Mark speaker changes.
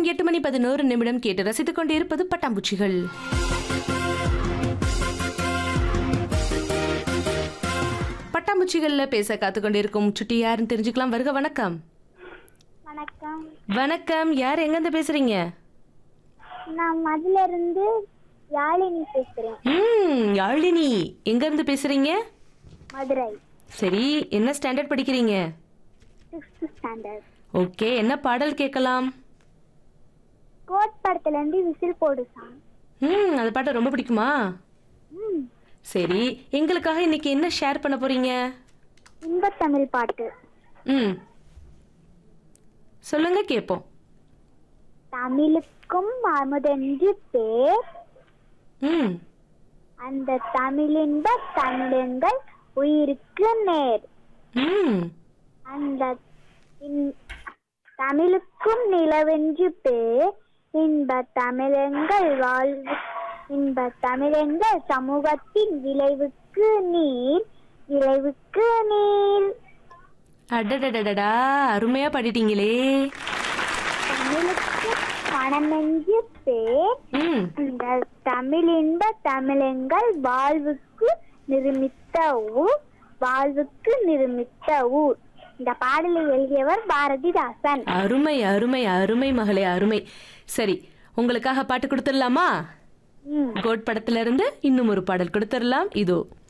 Speaker 1: நேரம் எட்டு மணி பதினோரு நிமிடம் கேட்டு ரசித்துக் கொண்டிருப்பது பட்டாம்பூச்சிகள் பட்டாம்பூச்சிகள்ல பேச காத்து கொண்டிருக்கும் சுட்டி யாருன்னு தெரிஞ்சுக்கலாம் வருக வணக்கம்
Speaker 2: வணக்கம்
Speaker 1: வணக்கம் யார் எங்கிருந்து பேசுறீங்க
Speaker 2: நான் மதுல இருந்து யாழினி பேசுறேன்
Speaker 1: ம் யாழினி எங்க இருந்து பேசுறீங்க
Speaker 2: மதுரை
Speaker 1: சரி என்ன ஸ்டாண்டர்ட் படிக்கிறீங்க
Speaker 2: சிக்ஸ்த் ஸ்டாண்டர்ட்
Speaker 1: ஓகே என்ன பாடல் கேட்கலாம்
Speaker 2: கோட் படத்துல இருந்து விசில் போடு சாங்
Speaker 1: ம் அந்த பாட்டு ரொம்ப பிடிக்குமா
Speaker 2: ம்
Speaker 1: சரி எங்களுக்காக இன்னைக்கு என்ன ஷேர் பண்ண போறீங்க
Speaker 2: இன்பத்தமிழ் பாட்டு
Speaker 1: ம் சொல்லுங்க கேட்போம்
Speaker 2: தமிழுக்கும் அமுதென்று பேர்
Speaker 1: ம்
Speaker 2: அந்த தமிழின்ப தமிழங்கள் உயிருக்கு நேர்
Speaker 1: ம்
Speaker 2: அந்த இன்- தமிழுக்கும் நிலவென்று பேர் இன்ப தமிழங்கள் வாழ்வு இன்ப தமிழங்கள் சமூகத்தின் விளைவுக்கு நீர் விளைவுக்கு நீர்
Speaker 1: அடடடடடா அருமையா பாடிட்டீங்களே
Speaker 2: தமிழுக்கு மனமென்று பேர்
Speaker 1: ம்
Speaker 2: இந்த தமிழின்ப தமிழங்கள் வாழ்வுக்கு நிருமித்த ஊர் வாழ்வுக்கு நிருமித்த ஊர் இந்த பாடலை எழுதியவர் பாரதிதாசன்
Speaker 1: அருமை அருமை அருமை மகளே அருமை சரி உங்களுக்காக பாட்டு கொடுத்துடலாமா
Speaker 2: ம்
Speaker 1: கோட் படத்துல இருந்து இன்னும் ஒரு பாடல் கொடுத்துடலாம் இதோ